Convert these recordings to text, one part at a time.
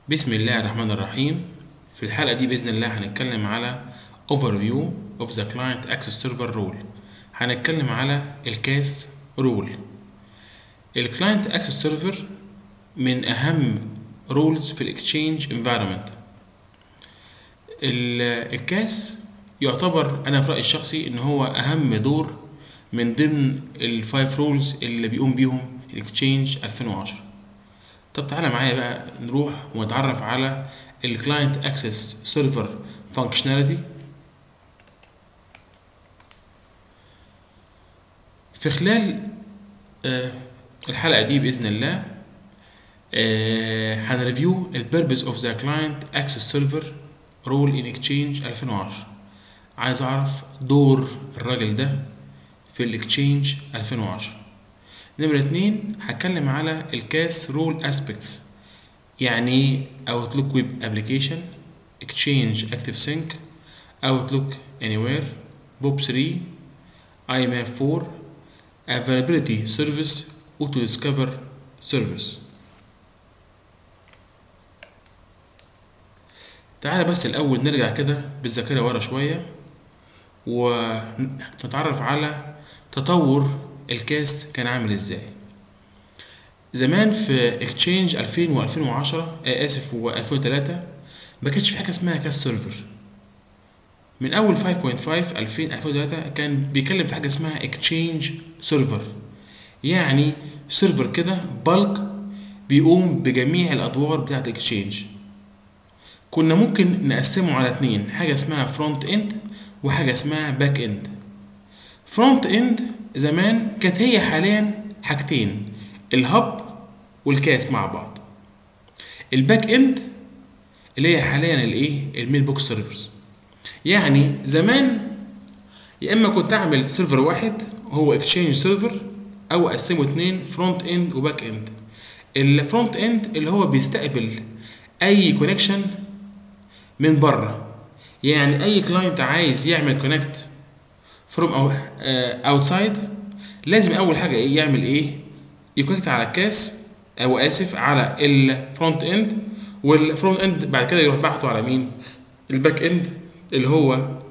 بسم الله الرحمن الرحيم في الحلقة دي بإذن الله هنتكلم على overview of the client access server rule هنتكلم على الكاس رول الكلاينت اكسس سيرفر من أهم رولز في الاكتشينج environment ال- الكاس يعتبر أنا في رأيي الشخصي إن هو أهم دور من ضمن الفايف رولز اللي بيقوم بيهم الاكتشينج 2010 طب تعالى معايا بقى نروح ونتعرف على الكلاينت اكسس سيرفر فانكشناليتي في خلال آه، الحلقة دي بإذن الله آه، هنريفيو البيربز اوف ذا كلاينت اكسس سيرفر رول ان اكتشينج 2010 عايز اعرف دور الراجل ده في الاكتشينج 2010 نمرة اتنين هتكلم على الكاس رول اسبيكتس يعني اوتلوك ويب ابلكيشن اكتشينج اكتف سينك اوتلوك اني وير بوب 3 اي ماب 4 availability service auto discover service تعالى بس الاول نرجع كده بالذاكره ورا شويه ونتعرف على تطور الكاس كان عامل ازاي زمان في اكتشينج 2000 و2010 آه اسف و2003 ما كانش في حاجه اسمها كاس سيرفر من اول 5.5 2000 2003 كان بيتكلم في حاجه اسمها اكتشينج سيرفر يعني سيرفر كده بالك بيقوم بجميع الادوار بتاعه الاكتشينج كنا ممكن نقسمه على اتنين حاجه اسمها فرونت اند وحاجه اسمها باك اند فرونت اند زمان كانت هي حاليا حاجتين الهب والكاس مع بعض الباك اند اللي هي حاليا الايه الميل بوكس سيرفرز يعني زمان يا اما كنت اعمل سيرفر واحد هو اكتشينج سيرفر او اقسمه اتنين فرونت اند وباك اند الفرونت اند اللي هو بيستقبل اي كونكشن من بره يعني اي كلاينت عايز يعمل كونكت فروم او اوتسايد لازم اول حاجه ايه يعمل ايه يكونكت على الكاس او اسف على الفرونت اند والفرونت اند بعد كده يروح بعته على مين الباك اند اللي هو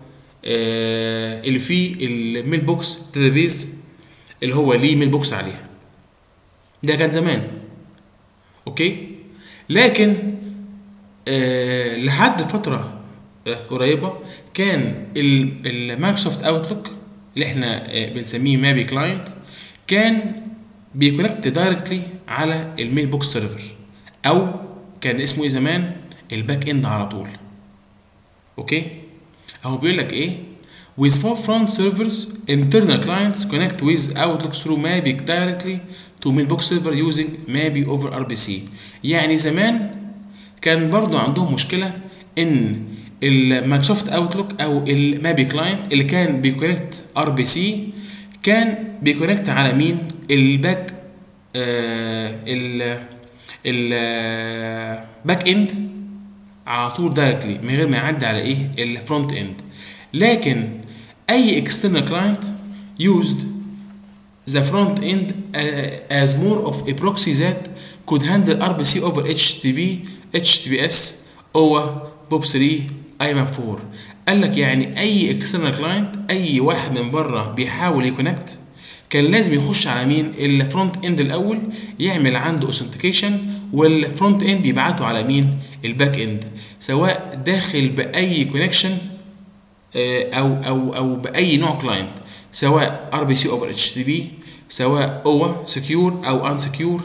آه اللي فيه الميل بوكس داتابيز اللي هو ليه ميل بوكس عليها ده كان زمان اوكي لكن آه لحد فتره آه قريبه كان المايكروسوفت اوتلوك اللي احنا آه بنسميه مابي كلاينت كان بيكونكت دايركتلي على الميل بوكس سيرفر او كان اسمه ايه زمان الباك اند على طول اوكي اهو بيقول لك ايه with four front servers internal clients connect with outlook through mappy directly to mailbox server using mappy over rbc يعني زمان كان برضو عندهم مشكله ان المايكروسوفت اوتلوك او المابي كلاينت اللي كان بيكونكت ار بي سي كان بيكونكت على مين الباك آه ال الباك اند على طول دايركتلي من غير ما يعدي على ايه الفرونت اند لكن اي external client used the front end uh, as more of a proxy that could handle RPC over HTTP HTTPS or POP3 IMAP 4 قال لك يعني اي external client اي واحد من بره بيحاول يكونكت كان لازم يخش على مين الفرونت اند الاول يعمل عنده اوثنتيكيشن والفرونت اند يبعته على مين الباك اند سواء داخل باي كونكشن او او او باي نوع كلاينت سواء ار بي سي اوفر اتش تي بي سواء او سكيور او ان سكيور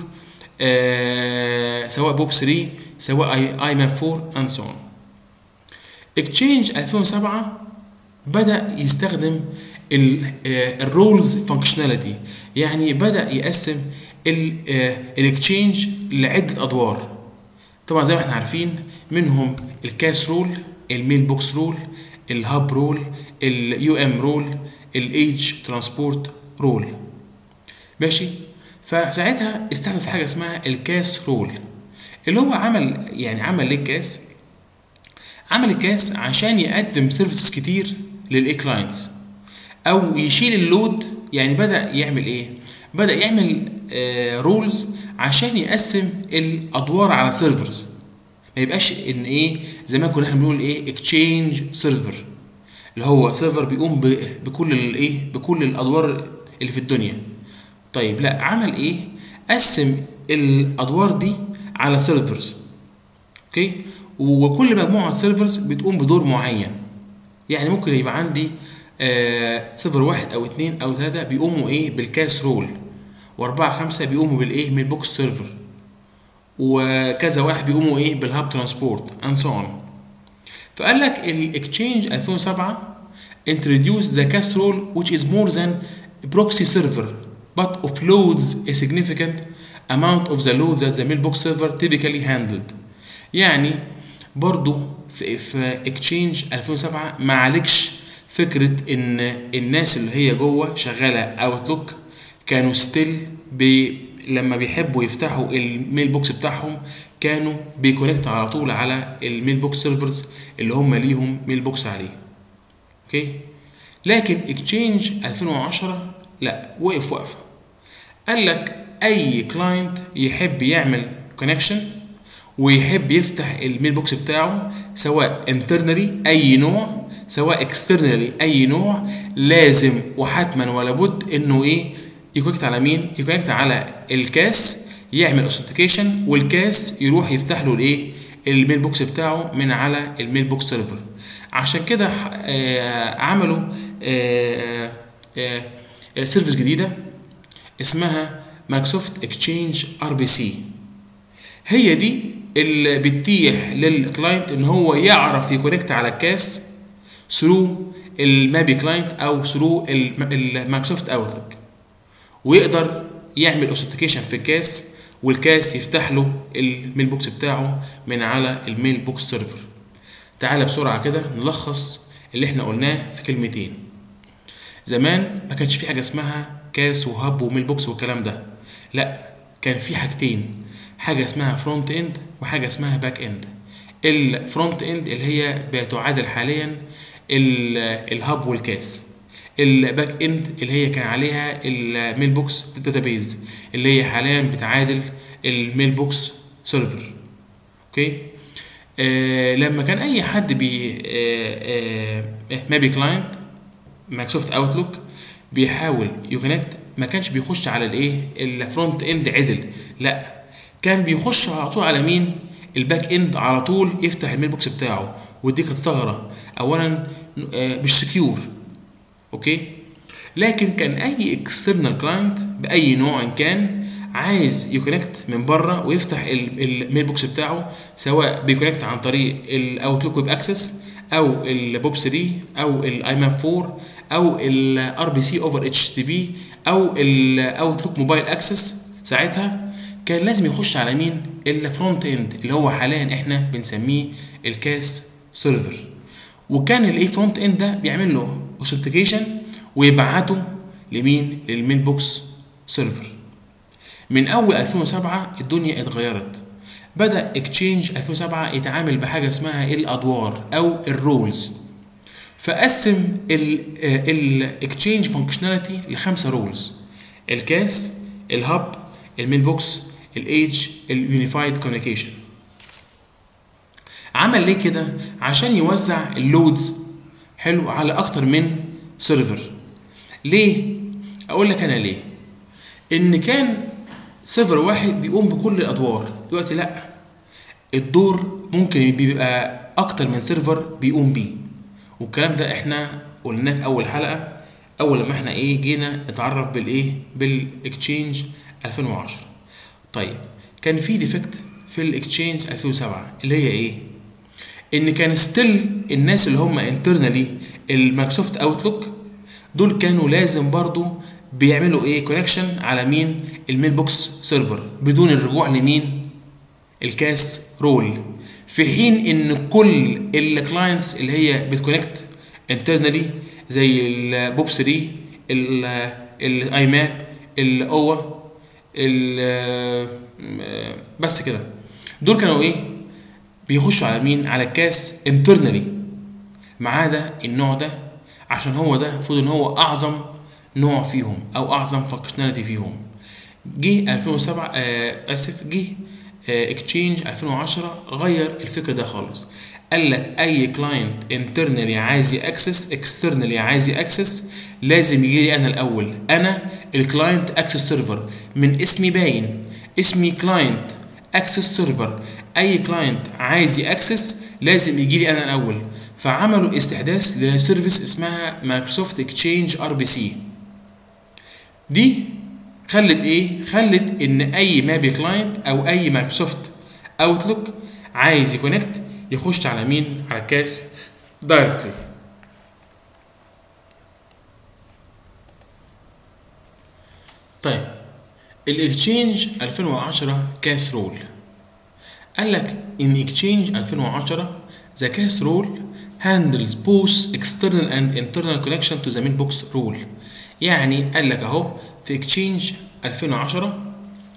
سواء بوب 3 سواء اي اي ماب 4 اند سو اكتشينج 2007 بدا يستخدم الرولز فانكشناليتي يعني بدا يقسم الاكتشينج لعده ادوار طبعا زي ما احنا عارفين منهم الكاس رول الميل بوكس رول الهاب رول اليو ام رول الايدج ترانسبورت رول ماشي فساعتها استحدث حاجه اسمها الكاس رول اللي هو عمل يعني عمل ليه الكاس عمل الكاس عشان يقدم سيرفيسز كتير للاي كلاينتس او يشيل اللود يعني بدا يعمل ايه بدا يعمل رولز عشان يقسم الادوار على سيرفرز ما يبقاش ان ايه زمان كنا احنا بنقول ايه اكتشينج سيرفر اللي هو سيرفر بيقوم ب- بكل الايه بكل الادوار اللي في الدنيا طيب لا عمل ايه قسم الادوار دي على سيرفرز اوكي وكل مجموعه سيرفرز بتقوم بدور معين يعني ممكن يبقى عندي آه سيرفر واحد او اتنين او ثلاثه بيقوموا ايه بالكاس رول واربعه خمسه بيقوموا بالايه من بوكس سيرفر وكذا واحد بيقوموا ايه بالهاب ترانسبورت اند سو اون فقال لك الاكتشينج 2007 introduce the casserole which is more than proxy server but offloads a significant amount of the load that the mailbox server typically handled يعني برضو في, في اكتشينج 2007 ما عليكش فكرة ان الناس اللي هي جوه شغالة اوتلوك كانوا ستيل بي لما بيحبوا يفتحوا الميل بوكس بتاعهم كانوا بيكونكت على طول على الميل بوكس سيرفرز اللي هم ليهم ميل بوكس عليه اوكي لكن اكتشينج 2010 لا وقف وقفه قال لك اي كلاينت يحب يعمل كونكشن ويحب يفتح الميل بوكس بتاعه سواء انترنالي اي نوع سواء اكسترنالي اي نوع لازم وحتما ولا بد انه ايه يكونكت على مين يكونكت على الكاس يعمل اوثنتيكيشن والكاس يروح يفتح له الايه الميل بوكس بتاعه من على الميل بوكس سيرفر عشان كده آه عملوا آه آه سيرفيس جديده اسمها مايكروسوفت اكتشينج ار بي سي هي دي اللي بتتيح للكلاينت ان هو يعرف يكونكت على الكاس ثرو المابي كلاينت او ثرو المايكروسوفت اوتلوك ويقدر يعمل اوثنتيكيشن في الكاس والكاس يفتح له الميل بوكس بتاعه من على الميل بوكس سيرفر تعالى بسرعه كده نلخص اللي احنا قلناه في كلمتين زمان ما كانش في حاجه اسمها كاس وهاب وميل بوكس والكلام ده لا كان في حاجتين حاجه اسمها فرونت اند وحاجه اسمها باك اند الفرونت اند اللي هي بتعادل حاليا الهاب والكاس الباك اند اللي هي كان عليها الميل بوكس داتابيز اللي هي حاليا بتعادل الميل بوكس سيرفر اوكي آه لما كان اي حد بي آه آه مابي كلاينت مايكروسوفت اوتلوك بيحاول يكونكت ما كانش بيخش على الايه الفرونت اند عدل لا كان بيخش على طول على مين الباك اند على طول يفتح الميل بوكس بتاعه ودي كانت ثغره اولا مش سكيور اوكي لكن كان اي اكسترنال كلاينت باي نوع كان عايز يكونكت من بره ويفتح الميل بوكس بتاعه سواء بيكونكت عن طريق الاوتلوك ويب اكسس او البوب 3 او الاي ماب 4 او الار بي سي اوفر اتش تي بي او الاوتلوك موبايل اكسس ساعتها كان لازم يخش على مين الفرونت اند اللي هو حاليا احنا بنسميه الكاس سيرفر وكان الايه فرونت اند ده بيعمل له اوثنتيكيشن ويبعته لمين للمين بوكس سيرفر من اول 2007 الدنيا اتغيرت بدا اكتشينج 2007 يتعامل بحاجه اسمها الادوار او الرولز فقسم الاكتشينج فانكشناليتي لخمسه رولز الكاس الهاب الميل بوكس الايدج اليونيفايد كوميونيكيشن عمل ليه كده عشان يوزع اللودز حلو على اكتر من سيرفر ليه اقول لك انا ليه ان كان سيرفر واحد بيقوم بكل الادوار دلوقتي لا الدور ممكن بيبقى اكتر من سيرفر بيقوم بيه والكلام ده احنا قلناه في اول حلقه اول لما احنا ايه جينا نتعرف بالايه بالاكتشينج 2010 طيب كان في ديفكت في الاكتشينج 2007 اللي هي ايه ان كان ستيل الناس اللي هم انترنالي المايكروسوفت اوتلوك دول كانوا لازم برضو بيعملوا ايه كونكشن على مين الميل بوكس سيرفر بدون الرجوع لمين الكاس رول في حين ان كل الكلاينتس اللي هي بتكونكت انترنالي زي البوب 3 الاي ماب الاوا بس كده دول كانوا ايه بيخشوا على مين على الكاس انترنالي ما عدا النوع ده عشان هو ده المفروض ان هو اعظم نوع فيهم او اعظم فانكشناليتي فيهم جه 2007 آه اسف جه اكتشينج 2010 غير الفكر ده خالص قال لك اي كلاينت انترنالي عايز ياكسس اكسترنالي عايز ياكسس لازم يجي لي انا الاول انا الكلاينت اكسس سيرفر من اسمي باين اسمي كلاينت اكسس سيرفر اي كلاينت عايز ياكسس لازم يجي لي انا الاول فعملوا استحداث لسيرفيس اسمها مايكروسوفت اكتشينج ار بي سي دي خلت ايه خلت ان اي مابي كلاينت او اي مايكروسوفت اوتلوك عايز يكونكت يخش على مين على كاس دايركتلي طيب الاكتشينج 2010 كاس رول قال لك ان اكتشينج 2010 the case rule handles both external and internal connection to the mailbox rule يعني قال لك اهو في اكتشينج 2010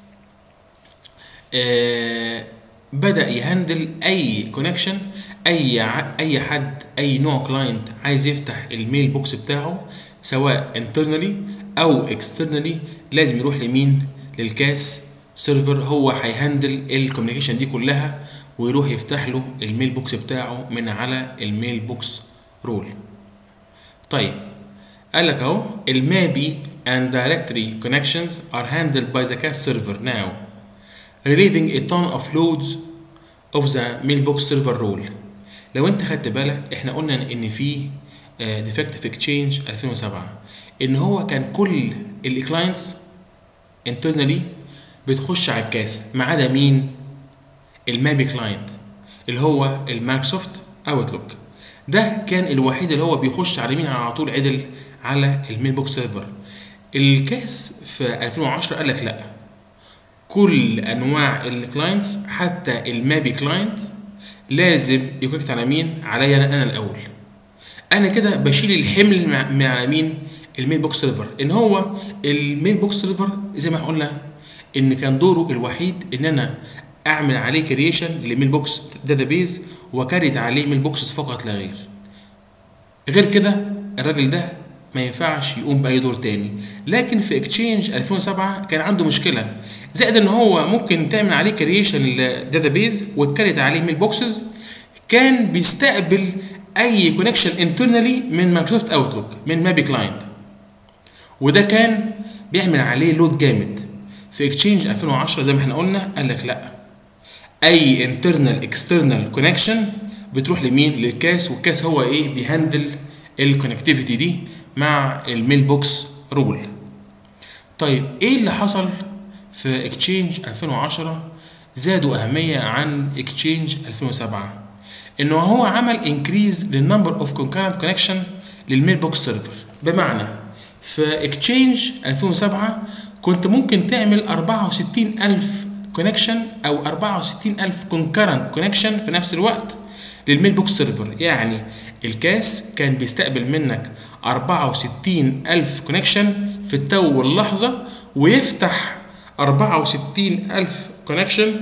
آه بدا يهندل اي كونكشن اي ع- اي حد اي نوع كلاينت عايز يفتح الميل بوكس بتاعه سواء internally او externally لازم يروح لمين للكاس سيرفر هو هيهندل الكوميونيكيشن دي كلها ويروح يفتح له الميل بوكس بتاعه من على الميل بوكس رول طيب قال لك اهو المابي and directory connections are handled by the CAS server now relieving a ton of loads of the mailbox server role لو انت خدت بالك احنا قلنا ان في ديفكتيف اكتشينج 2007 ان هو كان كل الكلاينتس internally بتخش على الكاس ما عدا مين المابي كلاينت اللي هو المايكروسوفت اوتلوك ده كان الوحيد اللي هو بيخش على مين على طول عدل على الميل بوكس سيرفر الكاس في 2010 قال لك لا كل انواع الكلاينتس حتى المابي كلاينت لازم يكونكت على مين عليا انا أنا الاول انا كده بشيل الحمل مع- من على مين الميل بوكس سيرفر ان هو الميل بوكس سيرفر زي ما قلنا ان كان دوره الوحيد ان انا اعمل عليه كرييشن لميل بوكس داتابيز وكريت عليه ميل بوكسز فقط لا غير غير كده الراجل ده ما ينفعش يقوم باي دور تاني لكن في اكتشينج 2007 كان عنده مشكله زائد ان هو ممكن تعمل عليه كرييشن للداتابيز وتكريت عليه ميل بوكسز كان بيستقبل اي كونكشن انترنالي من مايكروسوفت اوتلوك من مابي كلاينت وده كان بيعمل عليه لود جامد في اكتشينج 2010 زي ما احنا قلنا قال لك لا اي انترنال اكسترنال كونكشن بتروح لمين للكاس والكاس هو ايه بيهندل الكونكتيفيتي دي مع الميل بوكس رول طيب ايه اللي حصل في اكتشينج 2010 زادوا اهميه عن اكتشينج 2007 انه هو عمل انكريز للنمبر اوف concurrent كونكشن للميل بوكس سيرفر بمعنى في اكتشينج 2007 كنت ممكن تعمل 64000 كونكشن او 64000 concurrent كونكشن في نفس الوقت للميل بوكس سيرفر يعني الكاس كان بيستقبل منك 64000 كونكشن في التو واللحظه ويفتح 64000 كونكشن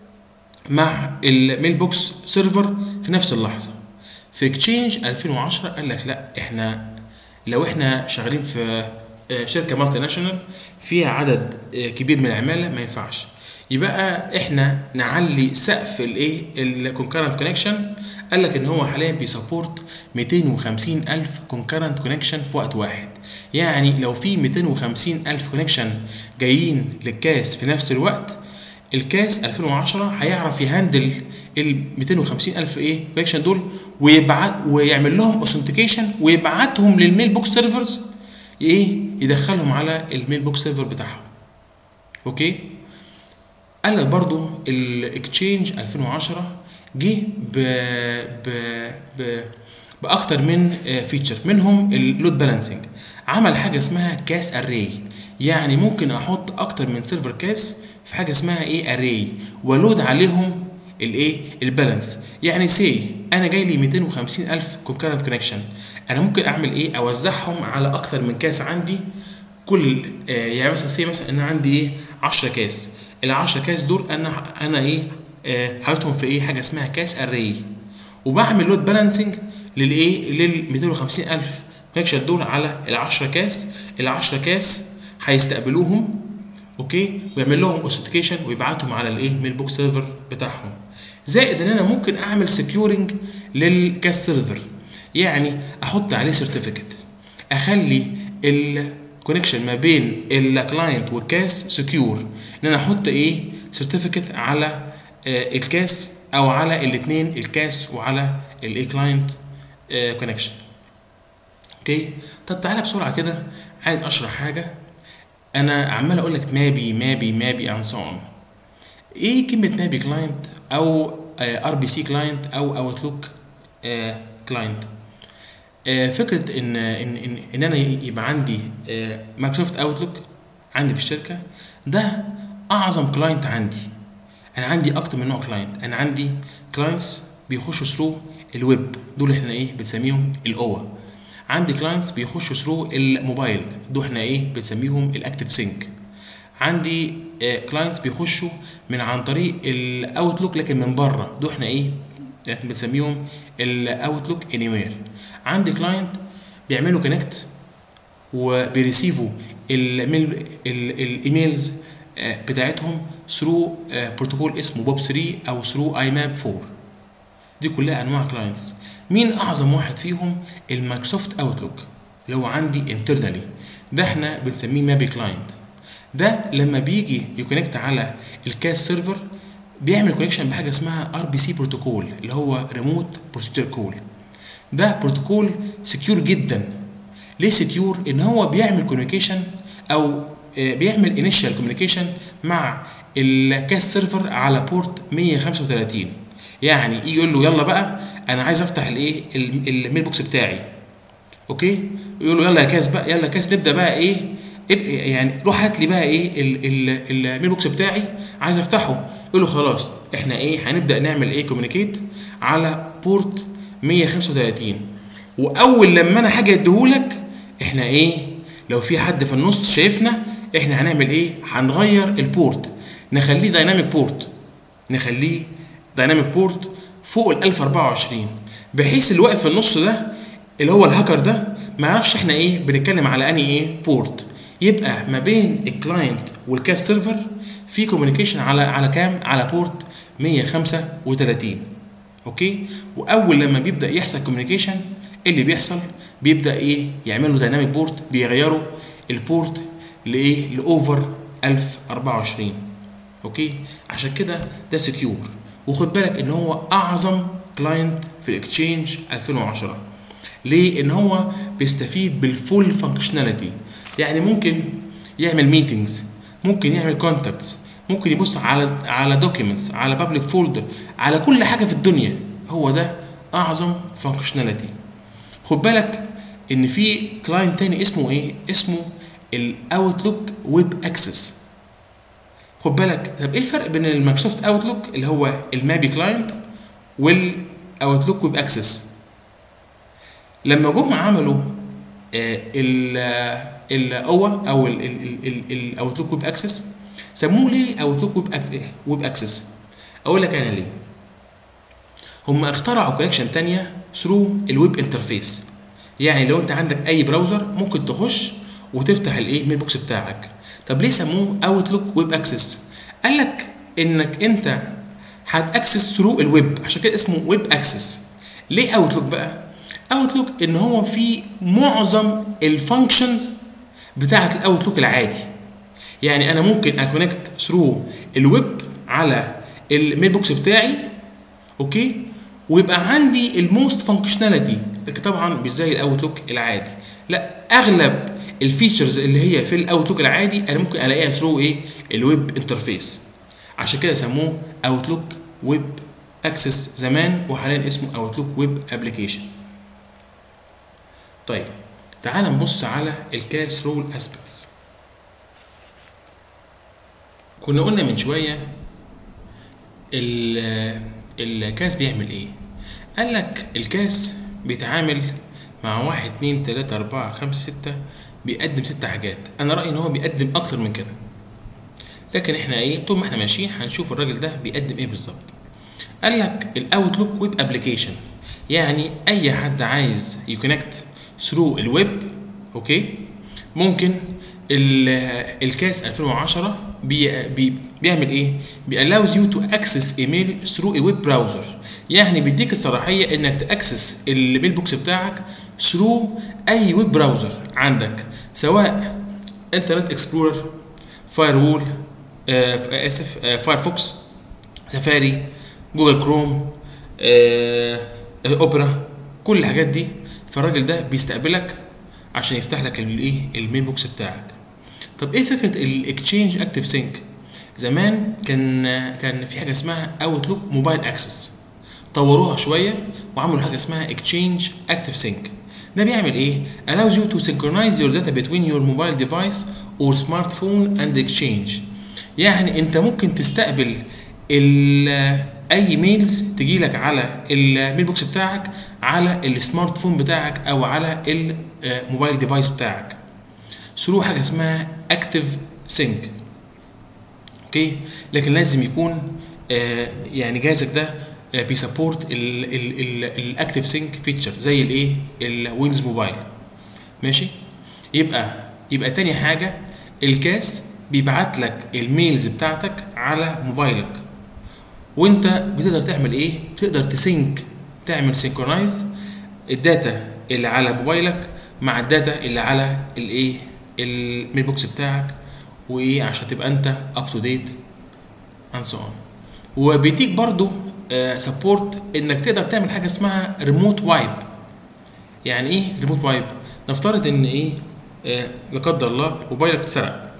مع الميل بوكس سيرفر في نفس اللحظه في اكتشينج 2010 قال لك لا احنا لو احنا شغالين في آه، شركه مالتي ناشونال فيها عدد آه، كبير من العماله ما ينفعش يبقى احنا نعلي سقف الايه الكونكرنت كونكشن قال لك ان هو حاليا بيسبورت 250 الف كونكرنت كونكشن في وقت واحد يعني لو في 250 الف كونكشن جايين للكاس في نفس الوقت الكاس 2010 هيعرف يهندل ال 250 الف ايه كونكشن دول ويبعت ويعمل لهم اوثنتيكيشن ويبعتهم للميل بوكس سيرفرز ايه يدخلهم على الميل بوكس سيرفر بتاعهم اوكي قال لك برضو الاكتشينج 2010 جه ب ب ب باكتر من فيتشر منهم اللود بالانسنج عمل حاجه اسمها كاس اري يعني ممكن احط اكتر من سيرفر كاس في حاجه اسمها ايه اري ولود عليهم الايه البالانس يعني سي انا جاي لي 250 الف كونكرنت كونكشن انا ممكن اعمل ايه اوزعهم على اكتر من كاس عندي كل آه يعني مثلا سي مثلا انا عندي ايه 10 كاس ال 10 كاس دول انا انا ايه آه حاططهم في ايه حاجه اسمها كاس اري وبعمل لود بالانسنج للايه لل 250 الف كونكشن دول على ال 10 كاس ال 10 كاس هيستقبلوهم اوكي ويعمل لهم اوثنتيكيشن ويبعتهم على الايه ميل بوكس سيرفر بتاعهم زائد ان انا ممكن اعمل سكيورنج للكاس سيرفر يعني احط عليه سيرتيفيكت اخلي الكونكشن ما بين الكلاينت والكاس سكيور ان انا احط ايه سيرتيفيكت على آه، الكاس او على الاثنين الكاس وعلى الايه كلاينت كونكشن اوكي طب تعالى بسرعه كده عايز اشرح حاجه انا عمال اقول لك مابي مابي مابي اند سو اون ايه كلمه مابي كلاينت او ار بي سي كلاينت او اوتلوك كلاينت فكره ان ان ان, إن انا يبقى عندي مايكروسوفت اوتلوك عندي في الشركه ده اعظم كلاينت عندي انا عندي اكتر من نوع كلاينت انا عندي كلاينتس بيخشوا ثرو الويب دول احنا ايه بنسميهم الاوا عندي كلاينتس بيخشوا ثرو الموبايل دول احنا ايه بنسميهم الاكتف سينك عندي كلاينتس بيخشوا من عن طريق الاوتلوك لكن من بره دول احنا ايه بنسميهم الاوتلوك اني وير عندي كلاينت بيعملوا كونكت وبيريسيفوا الميل الايميلز بتاعتهم ثرو بروتوكول اسمه بوب 3 او ثرو اي ماب 4 دي كلها انواع كلاينتس مين اعظم واحد فيهم المايكروسوفت اوتلوك اللي هو عندي انترنالي ده احنا بنسميه مابي كلاينت ده لما بيجي يكونكت على الكاس سيرفر بيعمل كونكشن بحاجه اسمها ار بي سي بروتوكول اللي هو ريموت بروسيجر كول ده بروتوكول سكيور جدا ليه سكيور ان هو بيعمل كوميونيكيشن او بيعمل انيشال كوميونيكيشن مع الكاس سيرفر على بورت 135 يعني يجي يقول له يلا بقى انا عايز افتح الايه الميل بوكس بتاعي اوكي يقول له يلا يا كاس بقى يلا يا كاس نبدا بقى ايه يعني روح هات لي بقى ايه الميل بوكس بتاعي عايز افتحه يقول له خلاص احنا ايه هنبدا نعمل ايه كوميونيكيت على بورت 135 واول لما انا حاجه اديهولك احنا ايه لو في حد في النص شايفنا احنا هنعمل ايه هنغير البورت نخليه دايناميك بورت نخليه دايناميك بورت فوق ال 1024 بحيث اللي واقف في النص ده اللي هو الهاكر ده ما يعرفش احنا ايه بنتكلم على انهي ايه بورت يبقى ما بين الكلاينت والكاس سيرفر في كوميونيكيشن على على كام على بورت 135 اوكي واول لما بيبدا يحصل كوميونيكيشن اللي بيحصل بيبدا ايه يعملوا دايناميك بورت بيغيروا البورت لايه لاوفر 1024 اوكي عشان كده ده سكيور وخد بالك ان هو اعظم كلاينت في الاكتشينج 2010 ليه ان هو بيستفيد بالفول فانكشناليتي يعني ممكن يعمل ميتينجز ممكن يعمل كونتاكتس ممكن يبص على على دوكيومنتس على بابليك فولدر على كل حاجه في الدنيا هو ده اعظم فانكشناليتي خد بالك ان في كلاينت تاني اسمه ايه اسمه الاوتلوك ويب اكسس خد بالك طب ايه الفرق بين المايكروسوفت اوتلوك اللي هو المابي كلاينت والاوتلوك ويب اكسس لما جم عملوا الاوا او الاوتلوك ويب اكسس سموه ليه اوتلوك ويب اكسس اقول لك انا ليه هم اخترعوا كونكشن تانية ثرو الويب انترفيس يعني لو انت عندك اي براوزر ممكن تخش وتفتح الايه ميل بوكس بتاعك طب ليه سموه اوتلوك ويب اكسس قال لك انك انت هتاكسس ثرو الويب عشان كده اسمه ويب اكسس ليه اوتلوك بقى اوتلوك ان هو في معظم الفانكشنز بتاعه الاوتلوك العادي يعني انا ممكن اكونكت ثرو الويب على الميل بوكس بتاعي اوكي ويبقى عندي الموست فانكشناليتي طبعا مش زي الاوتلوك العادي لا اغلب الفيتشرز اللي هي في الاوتلوك العادي انا ممكن الاقيها ثرو ايه الويب انترفيس عشان كده سموه اوتلوك ويب اكسس زمان وحاليا اسمه اوتلوك ويب ابلكيشن طيب تعال نبص على الكاس رول اسبكتس كنا قلنا من شويه الكاس بيعمل ايه قال لك الكاس بيتعامل مع واحد اتنين تلاتة أربعة خمسة ستة بيقدم ست حاجات أنا رأيي إن هو بيقدم أكتر من كده لكن إحنا إيه طول ما إحنا ماشيين هنشوف الراجل ده بيقدم إيه بالظبط قال لك الأوتلوك ويب أبلكيشن يعني أي حد عايز يكونكت ثرو الويب أوكي ممكن الكاس 2010 بي بي بيعمل ايه بي allows you to access email through a web browser يعني بيديك الصلاحيه انك تاكسس الميل بوكس بتاعك through اي ويب براوزر عندك سواء انترنت اكسبلورر فاير وول آه اسف آه فايرفوكس سفاري جوجل كروم آه اوبرا كل الحاجات دي فالراجل ده بيستقبلك عشان يفتح لك الايه المين بوكس بتاعك طب ايه فكره الاكتشينج اكتف سينك زمان كان كان في حاجه اسمها اوتلوك موبايل اكسس طوروها شويه وعملوا حاجه اسمها اكتشينج اكتف سينك ده بيعمل ايه allows you to synchronize your data between your mobile device or smartphone and exchange يعني انت ممكن تستقبل اي ميلز تجي لك على الميل بوكس بتاعك على السمارت فون بتاعك او على الموبايل ديفايس بتاعك ثرو حاجه اسمها اكتف سينك اوكي لكن لازم يكون آه يعني جهازك ده آه بيسبورت الاكتف سينك فيتشر زي الايه الويندوز موبايل ماشي يبقى يبقى تاني حاجه الكاس بيبعت لك الميلز بتاعتك على موبايلك وانت بتقدر تعمل ايه تقدر تسينك تعمل سينكرونايز الداتا اللي على موبايلك مع الداتا اللي على الايه الميل بوكس بتاعك وايه عشان تبقى انت اب تو ديت اند سو اون وبيديك برضو سبورت uh, انك تقدر تعمل حاجه اسمها ريموت وايب يعني ايه ريموت وايب نفترض ان ايه آه لا قدر الله موبايلك اتسرق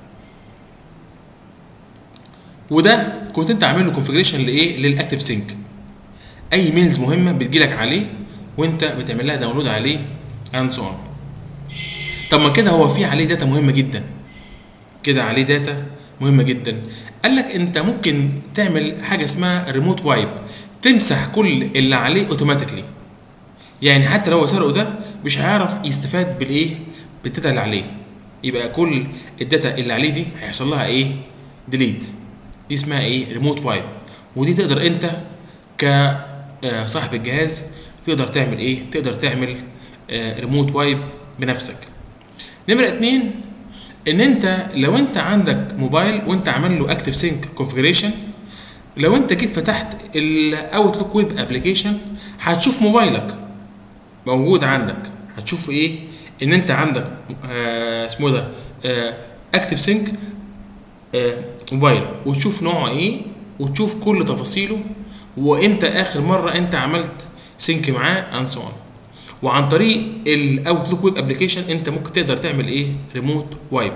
وده كنت انت عامل له كونفجريشن لايه للاكتف سينك اي ميلز مهمه بتجيلك عليه وانت بتعمل لها داونلود عليه اند سو طب ما كده هو في عليه داتا مهمه جدا كده عليه داتا مهمه جدا قال لك انت ممكن تعمل حاجه اسمها ريموت وايب تمسح كل اللي عليه اوتوماتيكلي يعني حتى لو سرقه ده مش هيعرف يستفاد بالايه بالداتا اللي عليه يبقى كل الداتا اللي عليه دي هيحصل لها ايه ديليت دي اسمها ايه ريموت وايب ودي تقدر انت كصاحب الجهاز تقدر تعمل ايه تقدر تعمل ريموت وايب بنفسك نمرة اتنين ان انت لو انت عندك موبايل وانت عامل له اكتف سينك كونفجريشن لو انت جيت فتحت الاوتلوك ويب ابلكيشن هتشوف موبايلك موجود عندك هتشوف ايه ان انت عندك آه اسمه ده اكتف سينك موبايل وتشوف نوعه ايه وتشوف كل تفاصيله وامتى اخر مره انت عملت سينك معاه اند سو وعن طريق الاوتلوك ويب ابلكيشن انت ممكن تقدر تعمل ايه ريموت وايب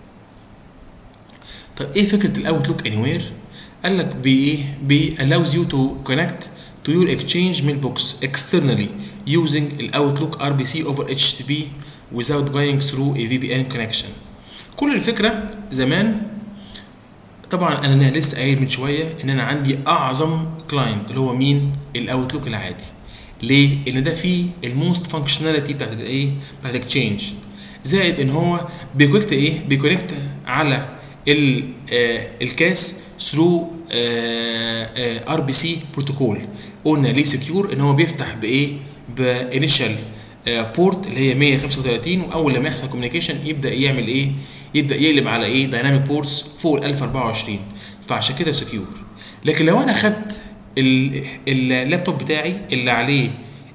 طب ايه فكره الاوتلوك اني وير قال لك بي ايه بي allows you to connect to your exchange mailbox externally using الاوتلوك RPC over HTTP without going through a VPN connection كل الفكره زمان طبعا انا لسه قايل من شويه ان انا عندي اعظم كلاينت اللي هو مين الاوتلوك العادي ليه ان ده فيه الموست فانكشناليتي بتاعت الايه بتاعت الاكتشينج زائد ان هو بيكونكت ايه بيكونكت على ال آه الكاس ثرو ار بي سي بروتوكول قلنا ليه سكيور ان هو بيفتح بايه بانيشال بورت اللي هي 135 واول لما يحصل كوميونيكيشن يبدا يعمل ايه يبدا يقلب على ايه دايناميك بورتس فوق ال 1024 فعشان كده سكيور لكن لو انا خدت اللابتوب بتاعي اللي عليه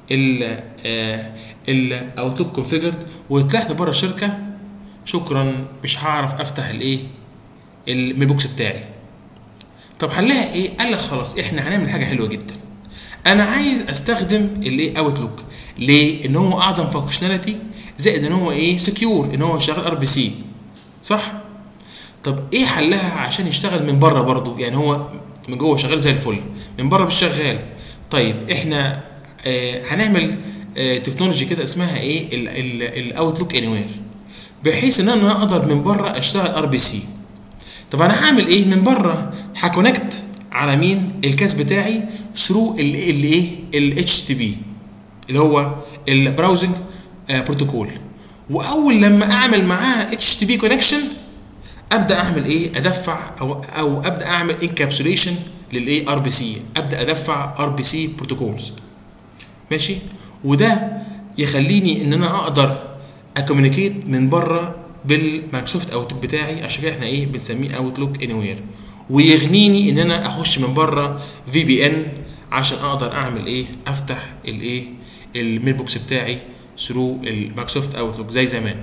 الاوتلوك كونفيجرد وطلعت بره الشركه شكرا مش هعرف افتح الايه الميل بوكس بتاعي طب حلها ايه قال لك خلاص احنا هنعمل حاجه حلوه جدا انا عايز استخدم الايه اوتلوك ليه ان هو اعظم فانكشناليتي زائد ان هو ايه سكيور ان هو شغال ار بي سي صح طب ايه حلها عشان يشتغل من بره برضه يعني هو من جوه شغال زي الفل من بره مش شغال طيب احنا آه هنعمل آه تكنولوجي كده اسمها ايه الاوتلوك اني وير بحيث ان انا اقدر من بره اشتغل ار بي سي طب انا هعمل ايه من بره هكونكت على مين الكاس بتاعي ثرو الايه الاتش تي بي اللي هو البراوزنج بروتوكول واول لما اعمل معاه اتش تي بي كونكشن ابدا اعمل ايه ادفع او او ابدا اعمل انكابسوليشن للايه ار بي سي ابدا ادفع ار بي سي بروتوكولز ماشي وده يخليني ان انا اقدر اكوميونيكيت من بره بالمايكروسوفت اوتلوك بتاعي عشان كده احنا ايه بنسميه اوتلوك اني وير ويغنيني ان انا اخش من بره في بي ان عشان اقدر اعمل ايه افتح الايه الميل بوكس بتاعي ثرو المايكروسوفت اوتلوك زي زمان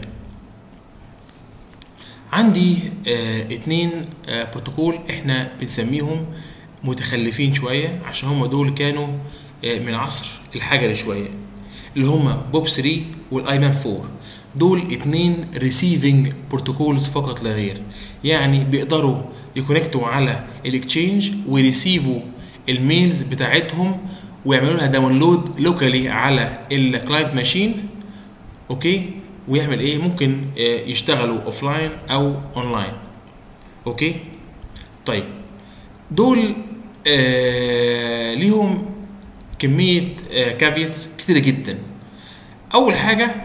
عندي آه اتنين آه بروتوكول احنا بنسميهم متخلفين شويه عشان هم دول كانوا آه من عصر الحجري شويه اللي هم بوب 3 والاي مان 4 دول اتنين ريسيفنج بروتوكولز فقط لا غير يعني بيقدروا يكونكتوا على الاكتشينج ويريسيفوا الميلز بتاعتهم ويعملوا لها داونلود لوكالي على الكلاينت ماشين اوكي ويعمل ايه ممكن يشتغلوا اوفلاين او اونلاين اوكي طيب دول آه ليهم كميه آه كافيتس كتيره جدا اول حاجه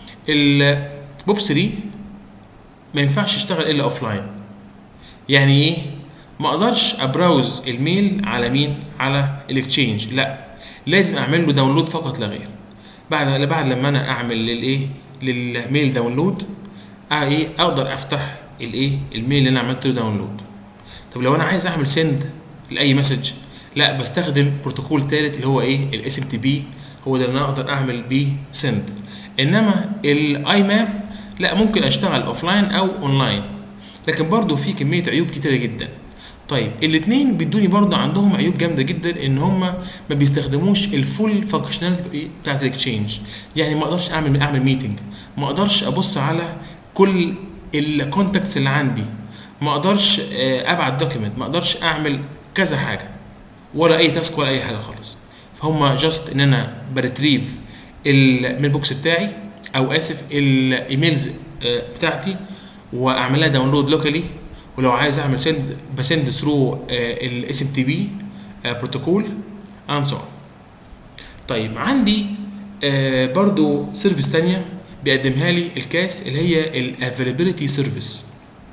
البوب 3 ما ينفعش يشتغل الا اوفلاين يعني ايه ما اقدرش ابراوز الميل على مين على الاكتشينج لا لازم اعمل له داونلود فقط لا غير بعد بعد لما انا اعمل للايه للميل داونلود ايه اقدر افتح الايه الميل اللي انا عملت له داونلود طب لو انا عايز اعمل سند لاي مسج لا بستخدم بروتوكول ثالث اللي هو ايه الاس ام تي بي هو ده اللي انا اقدر اعمل بيه سند انما الاي ماب لا ممكن اشتغل اوفلاين او اونلاين لكن برضو في كميه عيوب كتيره جدا طيب الاثنين بيدوني برضه عندهم عيوب جامده جدا ان هم ما بيستخدموش الفول فانكشناليتي بتاعت الاكتشينج يعني ما اقدرش اعمل اعمل ميتنج ما اقدرش ابص على كل الكونتاكتس اللي عندي ما اقدرش ابعت دوكيمنت ما اقدرش اعمل كذا حاجه ولا اي تاسك ولا اي حاجه خالص فهم جاست ان انا بريتريف الميل بوكس بتاعي او اسف الايميلز بتاعتي واعملها داونلود لوكالي ولو عايز اعمل سند بسند ثرو الاس ام تي بي بروتوكول اند سو طيب عندي آه برضو سيرفيس تانية بيقدمها لي الكاس اللي هي الافيلابيلتي سيرفيس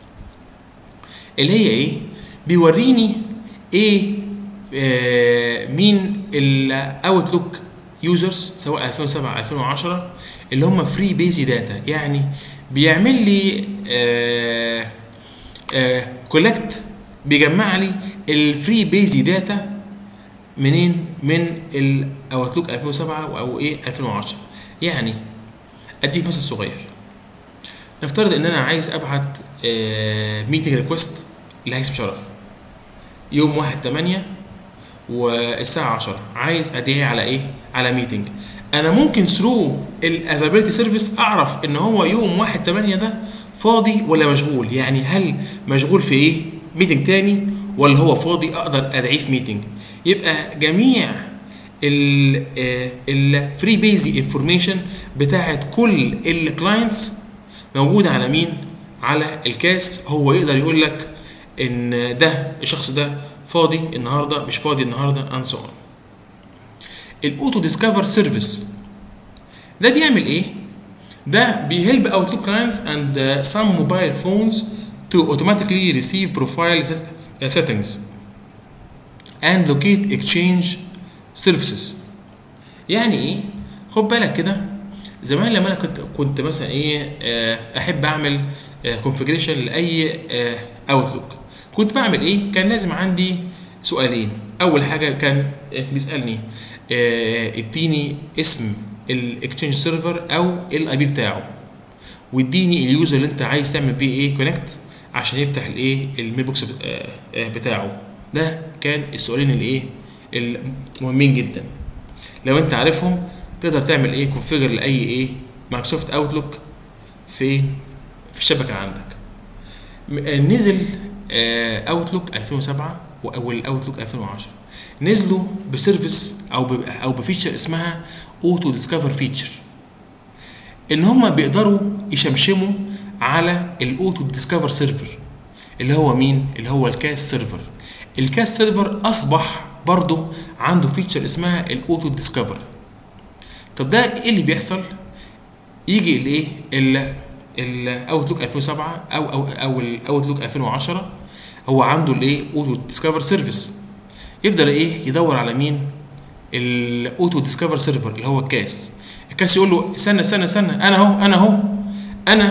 اللي هي ايه بيوريني ايه آه مين الاوتلوك يوزرز سواء 2007 2010 اللي هم فري بيزي داتا يعني بيعمل لي آه كولكت uh, بيجمع لي الفري بيزي داتا منين من الاوتلوك 2007 او ايه 2010 يعني اديك مثل صغير نفترض ان انا عايز ابعت ميتنج ريكوست لهيثم شرف يوم 1 8 والساعه 10 عايز ادعي على ايه على ميتنج انا ممكن ثرو الافابيلتي سيرفيس اعرف ان هو يوم 1 8 ده فاضي ولا مشغول يعني هل مشغول في ايه ميتنج تاني ولا هو فاضي اقدر ادعيه في ميتنج يبقى جميع الفري بيزي انفورميشن بتاعت كل الكلاينتس موجوده على مين على الكاس هو يقدر يقول لك ان ده الشخص ده فاضي النهارده مش فاضي النهارده اند سو الاوتو ديسكفر سيرفيس ده بيعمل ايه ده بيهلب Outlook clients and uh, some mobile phones to automatically receive profile settings and locate exchange services يعني ايه خد بالك كده زمان لما انا كنت كنت مثلا ايه احب اعمل كونفجريشن لاي اوتلوك كنت بعمل ايه كان لازم عندي سؤالين اول حاجه كان بيسالني اديني اسم الاكتشينج سيرفر او الاي بي بتاعه واديني اليوزر اللي انت عايز تعمل بيه ايه كونكت عشان يفتح الايه الميل بوكس بتاعه ده كان السؤالين الايه المهمين جدا لو انت عارفهم تقدر تعمل ايه كونفيجر لاي ايه مايكروسوفت اوتلوك فين في الشبكه عندك نزل اوتلوك 2007 او الاوتلوك 2010 نزلوا بسيرفيس او او بفيتشر اسمها اوتو ديسكفر فيتشر ان هم بيقدروا يشمشموا على الاوتو ديسكفر سيرفر اللي هو مين اللي هو الكاس سيرفر الكاس سيرفر اصبح برضه عنده فيتشر اسمها الاوتو ديسكفر طب ده ايه اللي بيحصل يجي الايه الاوتلوك 2007 او او او الاوتلوك 2010 هو عنده الايه اوتو ديسكفر سيرفيس يبدا ايه يدور على مين الاوتو ديسكفر سيرفر اللي هو الكاس الكاس يقول له استنى استنى استنى انا اهو انا اهو انا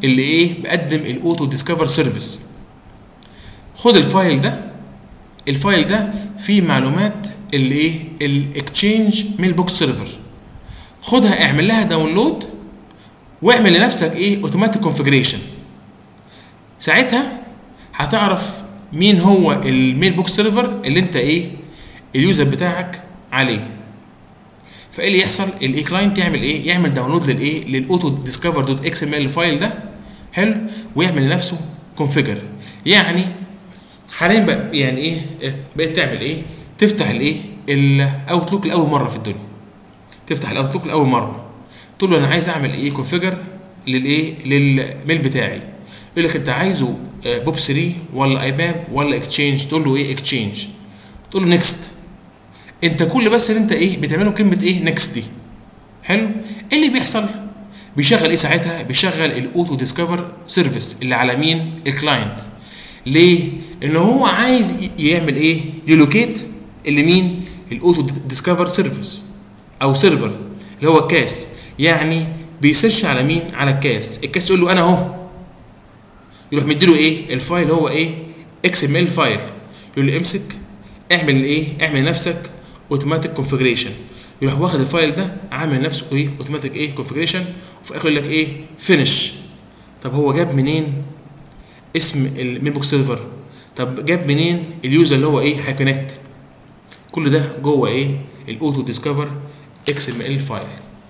اللي ايه بقدم الاوتو ديسكفر سيرفيس خد الفايل ده الفايل ده فيه معلومات اللي ايه الاكتشينج ميل بوكس سيرفر خدها اعمل لها داونلود واعمل لنفسك ايه اوتوماتيك كونفيجريشن ساعتها هتعرف مين هو الميل بوكس سيرفر اللي انت ايه اليوزر بتاعك عليه فايه اللي يحصل الاي كلاينت يعمل ايه يعمل داونلود للايه للاوتو ديسكفر دوت اكس ام ال فايل ده حلو ويعمل لنفسه كونفيجر يعني حاليا بقى يعني ايه إيه، بقيت تعمل ايه تفتح الايه الاوتلوك لاول مره في الدنيا تفتح الاوتلوك لاول مره تقول له انا عايز اعمل ايه كونفيجر للايه للميل بتاعي يقول لك انت عايزه آه، بوب 3 ولا ايباب ولا اكتشينج تقول له ايه اكتشينج تقول له نيكست انت كل بس اللي انت ايه بتعمله كلمه ايه نيكست دي حلو ايه اللي بيحصل بيشغل ايه ساعتها بيشغل الاوتو ديسكفر سيرفيس اللي على مين الكلاينت ليه ان هو عايز ي- يعمل ايه يلوكيت اللي مين الاوتو ديسكفر سيرفيس او سيرفر اللي هو الكاس يعني بيسيرش على مين على الكاس الكاس يقول له انا اهو يروح مديله ايه الفايل هو ايه اكس ام ال فايل يقول له امسك اعمل ايه اعمل لنفسك اوتوماتيك كونفيجريشن يروح واخد الفايل ده عامل لنفسه ايه اوتوماتيك ايه كونفيجريشن وفي الاخر يقول لك ايه فينش طب هو جاب منين اسم الميل بوكس سيرفر طب جاب منين اليوزر اللي هو ايه هيكونكت كل ده جوه ايه الاوتو ديسكفر اكس ام ال فايل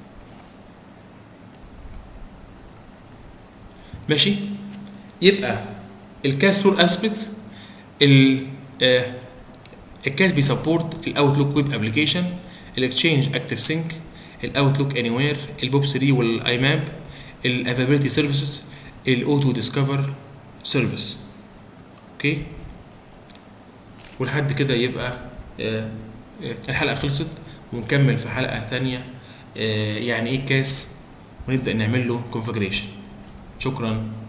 ماشي يبقى الكاس رول اسبيكتس ال آه، الكاس بيسبورت الاوتلوك ويب ابلكيشن الاكتشينج اكتف سينك الاوتلوك اني وير البوب 3 والاي ماب الافابيلتي سيرفيسز الاوتو ديسكفر سيرفيس اوكي ولحد كده يبقى آه، آه، الحلقه خلصت ونكمل في حلقه ثانيه يعني ايه كاس ونبدا نعمل له كونفجريشن شكرا